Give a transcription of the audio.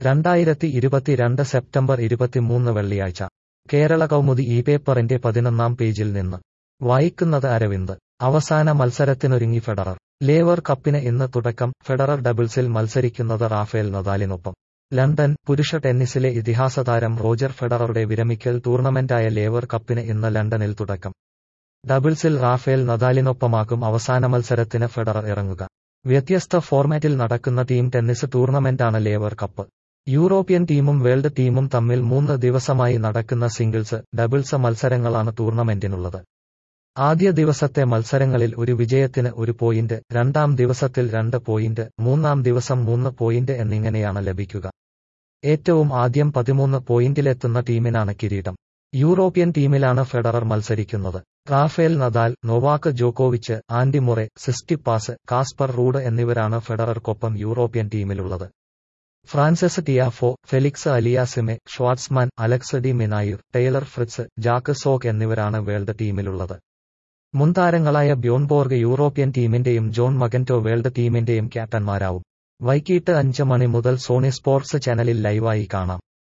രണ്ടായിരത്തി ഇരുപത്തിരണ്ട് സെപ്റ്റംബർ ഇരുപത്തിമൂന്ന് വെള്ളിയാഴ്ച കേരള കൗമുദി ഈ പേപ്പറിന്റെ പതിനൊന്നാം പേജിൽ നിന്ന് വായിക്കുന്നത് അരവിന്ദ് അവസാന മത്സരത്തിനൊരുങ്ങി ഫെഡറർ ലേവർ കപ്പിന് ഇന്ന് തുടക്കം ഫെഡറർ ഡബിൾസിൽ മത്സരിക്കുന്നത് റാഫേൽ നദാലിനൊപ്പം ലണ്ടൻ പുരുഷ ടെന്നീസിലെ ഇതിഹാസതാരം റോജർ ഫെഡററുടെ വിരമിക്കൽ ടൂർണമെന്റായ ലേവർ കപ്പിന് ഇന്ന് ലണ്ടനിൽ തുടക്കം ഡബിൾസിൽ റാഫേൽ നദാലിനൊപ്പമാകും അവസാന മത്സരത്തിന് ഫെഡറർ ഇറങ്ങുക വ്യത്യസ്ത ഫോർമാറ്റിൽ നടക്കുന്ന ടീം ടെന്നീസ് ടൂർണമെന്റാണ് ലേവർ കപ്പ് യൂറോപ്യൻ ടീമും വേൾഡ് ടീമും തമ്മിൽ മൂന്ന് ദിവസമായി നടക്കുന്ന സിംഗിൾസ് ഡബിൾസ് മത്സരങ്ങളാണ് ടൂർണമെന്റിനുള്ളത് ആദ്യ ദിവസത്തെ മത്സരങ്ങളിൽ ഒരു വിജയത്തിന് ഒരു പോയിന്റ് രണ്ടാം ദിവസത്തിൽ രണ്ട് പോയിന്റ് മൂന്നാം ദിവസം മൂന്ന് പോയിന്റ് എന്നിങ്ങനെയാണ് ലഭിക്കുക ഏറ്റവും ആദ്യം പതിമൂന്ന് പോയിന്റിലെത്തുന്ന ടീമിനാണ് കിരീടം യൂറോപ്യൻ ടീമിലാണ് ഫെഡറർ മത്സരിക്കുന്നത് റാഫേൽ നദാൽ നൊവാക്ക് ജോക്കോവിച്ച് Andy Murray Tsitsipas Casper Ruud എന്നിവരാണ് ഫെഡറർക്കൊപ്പം യൂറോപ്യൻ ടീമിലുള്ളത് Frances Tiafoe Felix Aliassime Schwartzman Alex de Minaur Taylor Fritz Jack Sock എന്നിവരാണ് വേൾഡ് ടീമിലുള്ളത് മുൻതാരങ്ങളായ ബ്യോൺബോർഗ് യൂറോപ്യൻ ടീമിന്റെയും ജോൺ മകന്റോ വേൾഡ് ടീമിന്റെയും ക്യാപ്റ്റന്മാരാവും വൈകിട്ട് അഞ്ച് മണി മുതൽ സോണി സ്പോർട്സ് ചാനലിൽ ലൈവായി കാണാം